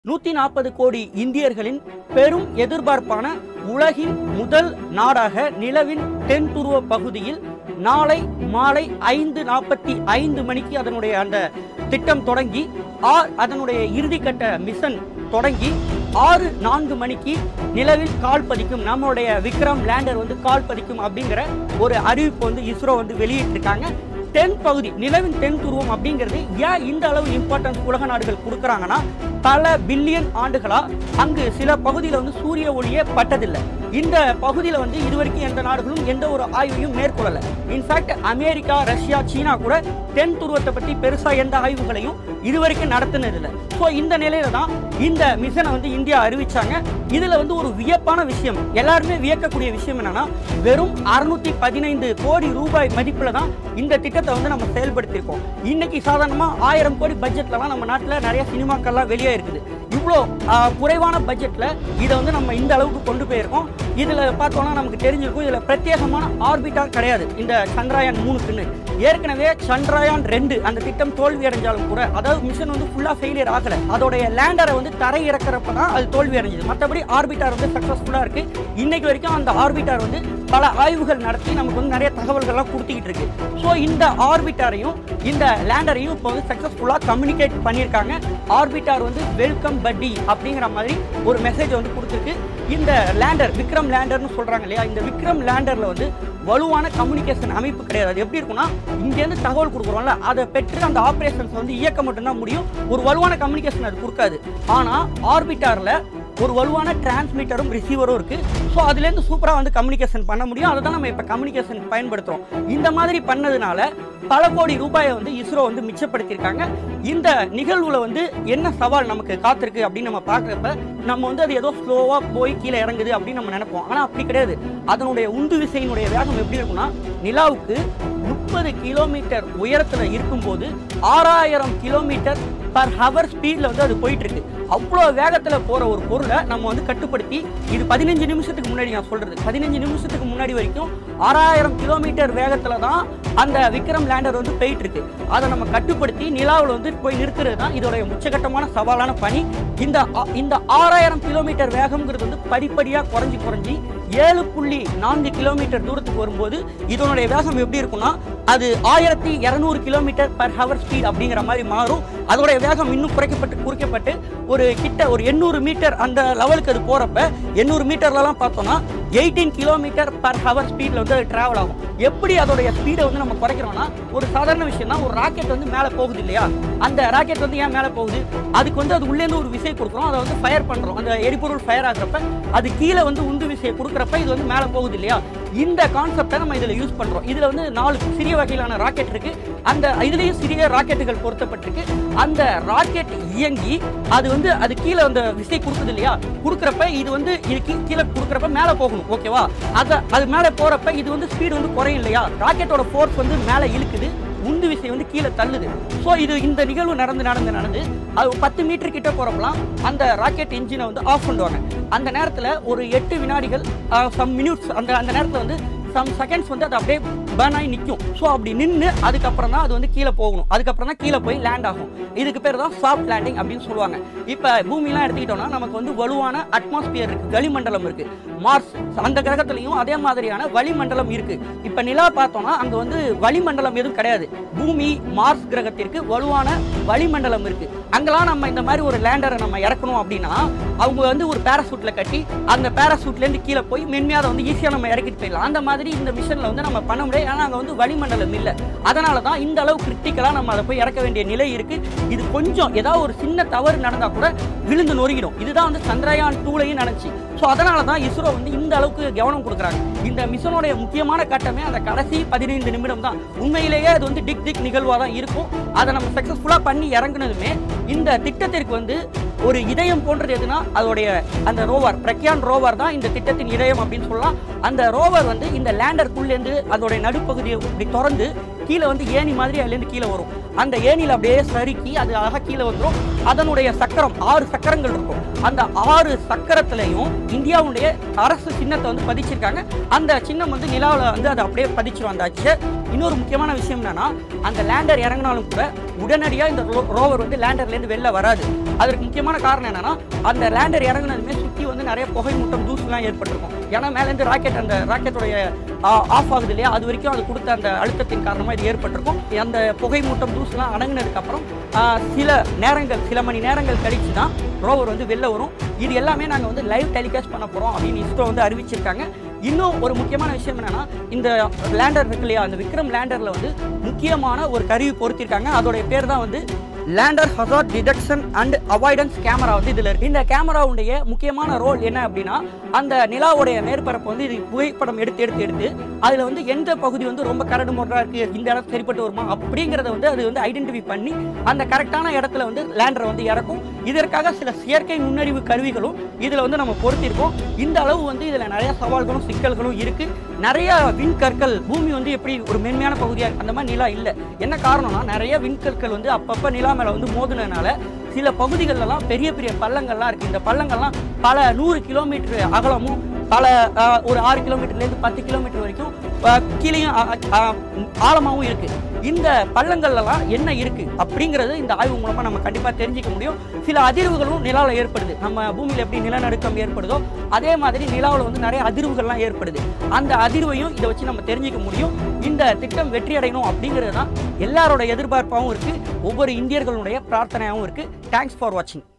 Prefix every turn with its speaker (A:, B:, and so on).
A: நூத்தி நாற்பது கோடி இந்தியர்களின் பெரும் எதிர்பார்ப்பான உலகின் முதல் நாடாக நிலவின் தென் துருவ பகுதியில் நாளை மாலை ஐந்து நாற்பத்தி ஐந்து மணிக்கு அதனுடைய அந்த திட்டம் தொடங்கி ஆ- அதனுடைய இறுதிக்கட்ட மிஷன் தொடங்கி ஆறு நான்கு மணிக்கு நிலவில் கால் பதிக்கும் நம்மளுடைய விக்ரம் லேண்டர் வந்து கால் பதிக்கும் அப்படிங்கிற ஒரு அறிவிப்பு வந்து இஸ்ரோ வந்து வெளியிட்டிருக்காங்க தென் பகுதி நிலவின் தென் துருவம் அப்படிங்கிறது ஏன் இந்த அளவு இம்பார்ட்டன்ஸ் உலக நாடுகள் கொடுக்குறாங்கன்னா பல பில்லியன் ஆண்டுகளா அங்கு சில பகுதியில் வந்து சூரிய ஒளியே பட்டதில்லை இந்த பகுதியில் வந்து இதுவரைக்கும் எந்த நாடுகளும் எந்த ஒரு ஆய்வையும் மேற்கொள்ளல இன்ஃபேக்ட் அமெரிக்கா ரஷ்யா சீனா கூட தென் துருவத்தை பத்தி பெருசா எந்த ஆய்வுகளையும் இதுவரைக்கும் நடத்தினதில்லை ஸோ இந்த நிலையில தான் இந்த மிஷனை வந்து இந்தியா அறிவிச்சாங்க இதுல வந்து ஒரு வியப்பான விஷயம் எல்லாருமே வியக்கக்கூடிய விஷயம் என்னன்னா வெறும் அறுநூத்தி பதினைந்து கோடி ரூபாய் மதிப்புல தான் இந்த திட்டத்தை வந்து நம்ம செயல்படுத்தியிருக்கோம் இன்னைக்கு சாதாரணமா ஆயிரம் கோடி பட்ஜெட்லலாம் நம்ம நாட்டில் நிறைய சினிமாக்கள்லாம் வெளியே இருக்குது இவ்வளோ ஆஹ், குறைவான பட்ஜெட்ல இதை வந்து நம்ம இந்த அளவுக்கு கொண்டு போயிருக்கோம் இதுல பார்த்தோம்னா நமக்கு தெரிஞ்சிருக்கும் இதுல பிரத்யேகமான ஆர்பிட்டார் கிடையாது இந்த சந்திராயன் மூணுக்குன்னு ஏற்கனவே சந்திராயன் ரெண்டு அந்த திட்டம் தோல்வி அடைஞ்சாலும் கூட அதாவது மிஷன் வந்து ஃபுல்லா ஃபெயிலியர் ஆகல அதோடைய லேண்டரை வந்து தரை இறக்குறப்ப தான் அது தோல்வி அடைஞ்சது மற்றபடி ஆர்பிட்டார் வந்து சக்சஸ்ஃபுல்லா இருக்கு இன்னைக்கு வரைக்கும் அந்த ஆர்பிட்டார் வந்து பல ஆய்வுகள் நடத்தி நமக்கு வந்து நிறைய தகவல்கள்லாம் கொடுத்துக்கிட்டு இருக்கு ஸோ இந்த ஆர்பிட்டாரையும் இந்த லேண்டரையும் இப்போ வந்து சக்ஸஸ்ஃபுல்லாக கம்யூனிகேட் பண்ணியிருக்காங்க ஆர்பிட்டார் வந்து வெல்கம் பட்டி அப்படிங்கிற மாதிரி ஒரு மெசேஜ் வந்து கொடுத்துருக்கு இந்த லேண்டர் விக்ரம் லேண்டர்னு சொல்கிறாங்க இல்லையா இந்த விக்ரம் லேண்டரில் வந்து வலுவான கம்யூனிகேஷன் அமைப்பு கிடையாது அது எப்படி இருக்கும்னா இங்கேருந்து தகவல் கொடுக்குறோம்ல அதை பெற்று அந்த ஆப்ரேஷன்ஸ் வந்து இயக்க மட்டும்தான் முடியும் ஒரு வலுவான கம்யூனிகேஷன் அது கொடுக்காது ஆனால் ஆர்பிட்டாரில் ஒரு வலுவான டிரான்ஸ்மிட்டரும் ரிசீவரும் இருக்கு ஸோ அதுலேருந்து சூப்பராக வந்து கம்யூனிகேஷன் பண்ண முடியும் அதை தான் நம்ம இப்போ கம்யூனிகேஷன் பயன்படுத்துகிறோம் இந்த மாதிரி பண்ணதுனால பல கோடி ரூபாயை வந்து இஸ்ரோ வந்து மிச்சப்படுத்தியிருக்காங்க இந்த நிகழ்வுல வந்து என்ன சவால் நமக்கு காத்திருக்கு அப்படின்னு நம்ம பார்க்குறப்ப நம்ம வந்து அது ஏதோ ஸ்லோவாக போய் கீழே இறங்குது அப்படின்னு நம்ம நினைப்போம் ஆனால் அப்படி கிடையாது அதனுடைய உந்து விசையினுடைய வேகம் எப்படி இருக்கும்னா நிலாவுக்கு முப்பது கிலோமீட்டர் உயரத்துல இருக்கும்போது ஆறாயிரம் கிலோமீட்டர் பர் ஹவர் ஸ்பீட்ல வந்து அது போயிட்டு இருக்கு அவ்வளோ வேகத்துல போற ஒரு பொருளை நம்ம வந்து கட்டுப்படுத்தி இது பதினஞ்சு நிமிஷத்துக்கு முன்னாடி நான் சொல்றது பதினஞ்சு நிமிஷத்துக்கு முன்னாடி வரைக்கும் ஆறாயிரம் கிலோமீட்டர் வேகத்துல தான் அந்த விக்ரம் லேண்டர் வந்து போயிட்டு இருக்கு அதை நம்ம கட்டுப்படுத்தி நிலாவில் வந்து போய் நிறுத்துறது தான் இதோடைய உச்சகட்டமான சவாலான பணி இந்த ஆ- இந்த ஆறாயிரம் கிலோமீட்டர் வேகம்ங்கிறது வந்து படிப்படியாக குறைஞ்சி குறைஞ்சி ஏழு புள்ளி நான்கு கிலோமீட்டர் தூரத்துக்கு வரும்போது இதனுடைய வேகம் எப்படி இருக்கும்னா அது ஆயிரத்தி இரநூறு கிலோமீட்டர் பர் ஹவர் ஸ்பீட் அப்படிங்கிற மாதிரி மாறும் அதோடைய வேகம் இன்னும் குறைக்கப்பட்டு குறைக்கப்பட்டு ஒரு கிட்ட ஒரு எண்ணூறு மீட்டர் அந்த லெவலுக்கு அது போறப்ப எண்ணூறு மீட்டர்லலாம் பார்த்தோம்னா எயிட்டீன் கிலோமீட்டர் பர் ஹவர் ஸ்பீட்ல வந்து அது டிராவல் ஆகும் எப்படி அதோடைய ஸ்பீடை வந்து நம்ம குறைக்கிறோம்னா ஒரு சாதாரண விஷயம் தான் ஒரு ராக்கெட் வந்து மேலே போகுது இல்லையா அந்த ராக்கெட் வந்து ஏன் மேலே போகுது அதுக்கு வந்து அது உள்ளேருந்து ஒரு விசை கொடுக்குறோம் அதை வந்து ஃபயர் பண்றோம் அந்த எரிபொருள் ஃபயர் ஆகுறப்ப அது கீழே வந்து உந்து விசையை கொடுக்குறப்ப இது வந்து மேலே போகுது இல்லையா இந்த கான்செப்டை நம்ம இதில் யூஸ் பண்றோம் இதுல வந்து நாலு சிறிய வகையிலான ராக்கெட் இருக்கு அந்த இதுலயும் சிறிய ராக்கெட்டுகள் பொருத்தப்பட்டிருக்கு அந்த ராக்கெட் இயங்கி அது வந்து அது கீழே அந்த விசை கொடுக்குது இல்லையா கொடுக்குறப்ப இது வந்து இது கீ- கீழே கொடுக்குறப்ப மேலே போகணும் ஓகேவா அது அது மேலே போறப்ப இது வந்து ஸ்பீடு வந்து குறையும் இல்லையா ராக்கெட்டோட ஃபோர்ஸ் வந்து மேலே இழுக்குது உந்து விசை வந்து கீழே தள்ளுது ஸோ இது இந்த நிகழ்வு நடந்து நடந்து நடந்து அது பத்து மீட்டர் கிட்ட போறப்பலாம் அந்த ராக்கெட் இன்ஜினை வந்து ஆஃப் பண்ணுவாங்க அந்த நேரத்தில் ஒரு எட்டு வினாடிகள் சம் மினிட்ஸ் அந்த அந்த நேரத்தில் வந்து சம் செகண்ட்ஸ் வந்து அது அப்படியே பேர்ன் ஆகி நிற்கும் ஸோ அப்படி நின்று அதுக்கப்புறம் தான் அது வந்து கீழே போகணும் அதுக்கப்புறம் தான் கீழே போய் லேண்ட் ஆகும் இதுக்கு பேர் தான் சாஃப்ட் லேண்டிங் அப்படின்னு சொல்லுவாங்க இப்போ பூமியெலாம் எடுத்துக்கிட்டோம்னா நமக்கு வந்து வலுவான அட்மாஸ்பியர் இருக்கு வளிமண்டலம் இருக்கு மார்ஸ் அந்த கிரகத்துலையும் அதே மாதிரியான வளிமண்டலம் இருக்கு இப்போ நிலா பார்த்தோம்னா அங்கே வந்து வளிமண்டலம் எதுவும் கிடையாது பூமி மார்ஸ் கிரகத்திற்கு வலுவான வளிமண்டலம் இருக்கு அங்கெல்லாம் நம்ம இந்த மாதிரி ஒரு லேண்டரை நம்ம இறக்கணும் அப்படின்னா அவங்க வந்து ஒரு பேராசூட்ல கட்டி அந்த பேராசூட்ல இருந்து கீழே போய் மென்மையாக அதை வந்து ஈஸியாக நம்ம இறக்கிட்டு போயிடலாம் அந்த மாதிரி இந்த மிஷன்ல வந்து நம்ம பண்ண முடியாது ஏன்னா அங்கே வந்து வளிமண்டலம் இல்லை அதனால தான் இந்த அளவு கிரிட்டிக்கலாக நம்ம அதை போய் இறக்க வேண்டிய நிலை இருக்கு இது கொஞ்சம் ஏதாவது ஒரு சின்ன தவறு நடந்தா கூட விழுந்து நொறுங்கிடும் இதுதான் வந்து சந்திரயான் டூலையும் நினைச்சு ஸோ அதனால தான் இஸ்ரோ வந்து இந்த அளவுக்கு கவனம் கொடுக்குறாங்க இந்த மிஷனுடைய முக்கியமான கட்டமே அந்த கடைசி பதினைந்து நிமிடம் தான் உண்மையிலேயே அது வந்து டிக் டிக் நிகழ்வாக தான் இருக்கும் அதை நம்ம சக்ஸஸ்ஃபுல்லாக பண்ணி இறங்குனதுமே இந்த திட்டத்திற்கு வந்து ஒரு இதயம் போன்றது எதுனா அதோடைய அந்த ரோவர் பிரக்யான் ரோவர் தான் இந்த திட்டத்தின் இதயம் அப்படின்னு சொல்லலாம் அந்த ரோவர் வந்து இந்த லேண்டருக்குள்ளேருந்து அதோடைய நடுப்பகுதியை இப்படி திறந்து கீழே வந்து ஏணி மாதிரி அதுலேருந்து கீழே வரும் அந்த ஏணியில் அப்படியே சறுக்கி அது அழகாக கீழே வந்துடும் அதனுடைய சக்கரம் ஆறு சக்கரங்கள் இருக்கும் அந்த ஆறு சக்கரத்திலையும் இந்தியாவுடைய அரசு சின்னத்தை வந்து பதிச்சிருக்காங்க அந்த சின்னம் வந்து நிலாவில் வந்து அதை அப்படியே பதிச்சிரும் அந்த அச்சை இன்னொரு முக்கியமான விஷயம் என்னன்னா அந்த லேண்டர் இறங்கினாலும் கூட உடனடியாக இந்த ரோவர் வந்து லேண்டர்லேருந்து வெளில வராது அதற்கு முக்கியமான காரணம் என்னன்னா அந்த லேண்டர் இறங்குனதுமே சுற்றி வந்து நிறைய புகை மூட்டம் தூசுலாம் ஏற்பட்டிருக்கும் ஏன்னா மேலேருந்து ராக்கெட் அந்த ராக்கெட்டோடைய ஆஃப் ஆகுது இல்லையா அது வரைக்கும் அது கொடுத்த அந்த அழுத்தத்தின் காரணமாக இது ஏற்பட்டிருக்கும் அந்த புகை மூட்டம் தூசுலாம் அடங்கினதுக்கப்புறம் சில நேரங்கள் சில மணி நேரங்கள் கழிச்சு தான் ரோவர் வந்து வெளில வரும் இது எல்லாமே நாங்கள் வந்து லைவ் டெலிகாஸ்ட் பண்ண போகிறோம் அப்படின்னு இஸ்ரோ வந்து அறிவிச்சிருக்காங்க இன்னும் ஒரு முக்கியமான விஷயம் என்னன்னா இந்த லேண்டர் இருக்கு இல்லையா அந்த விக்ரம் லேண்டரில் வந்து முக்கியமான ஒரு கருவி பொருத்திருக்காங்க அதோடைய பேர் தான் வந்து lander hazard detection and avoidance camera வந்து இதில் இருக்கு இந்த கேமராவுடைய முக்கியமான ரோல் என்ன அப்படின்னா அந்த நிலாவுடைய மேற்பரப்பு வந்து இது புகைப்படம் எடுத்து எடுத்து எடுத்து அதில் வந்து எந்த பகுதி வந்து ரொம்ப கரடு முரடா இருக்கு இந்த இடம் சரிப்பட்டு வருமா அப்படிங்கிறத வந்து அது வந்து ஐடென்டிஃபை பண்ணி அந்த கரெக்டான இடத்துல வந்து லேண்டரை வந்து இறக்கும் இதற்காக சில செயற்கை நுண்ணறிவு கருவிகளும் இதில் வந்து நம்ம பொருத்திருக்கோம் இந்த அளவு வந்து இதில் நிறைய சவால்களும் சிக்கல்களும் இருக்கு நிறைய விண்கற்கள் பூமி வந்து எப்படி ஒரு மென்மையான பகுதியாக இருக்கு அந்த மாதிரி நிலா இல்லை என்ன காரணம்னா நிறைய விண்கற்கள் வந்து அப்பப்போ நிலா மேலே வந்து மோதுனதுனால சில பகுதிகளெல்லாம் பெரிய பெரிய பள்ளங்கள்லாம் இருக்கு இந்த பள்ளங்கள்லாம் பல நூறு கிலோமீட்டர் அகலமும் பல அஹ், ஒரு ஆறு கிலோமீட்டர்லேருந்து பத்து கிலோமீட்டர் வரைக்கும் அஹ், கீழேயும் அஹ், அஹ், ஆழமாவும் இருக்கு இந்த பள்ளங்கள்லாம் என்ன இருக்கு அப்படிங்கிறது இந்த ஆய்வு மூலமா நம்ம கண்டிப்பா தெரிஞ்சுக்க முடியும் சில அதிர்வுகளும் நிலாவில் ஏற்படுது நம்ம பூமியில எப்படி நிலநடுக்கம் ஏற்படுதோ அதே மாதிரி நிலாவில் வந்து நிறைய அதிர்வுகள்லாம் ஏற்படுது அந்த அதிர்வையும் இதை வச்சு நம்ம தெரிஞ்சுக்க முடியும் இந்த திட்டம் வெற்றி அடையணும் அப்படிங்கிறது தான் எல்லாரோட எதிர்பார்ப்பாகவும் இருக்கு ஒவ்வொரு இந்தியர்களுடைய பிரார்த்தனையாகவும் இருக்கு தேங்க்ஸ் ஃபார் வாட்சிங்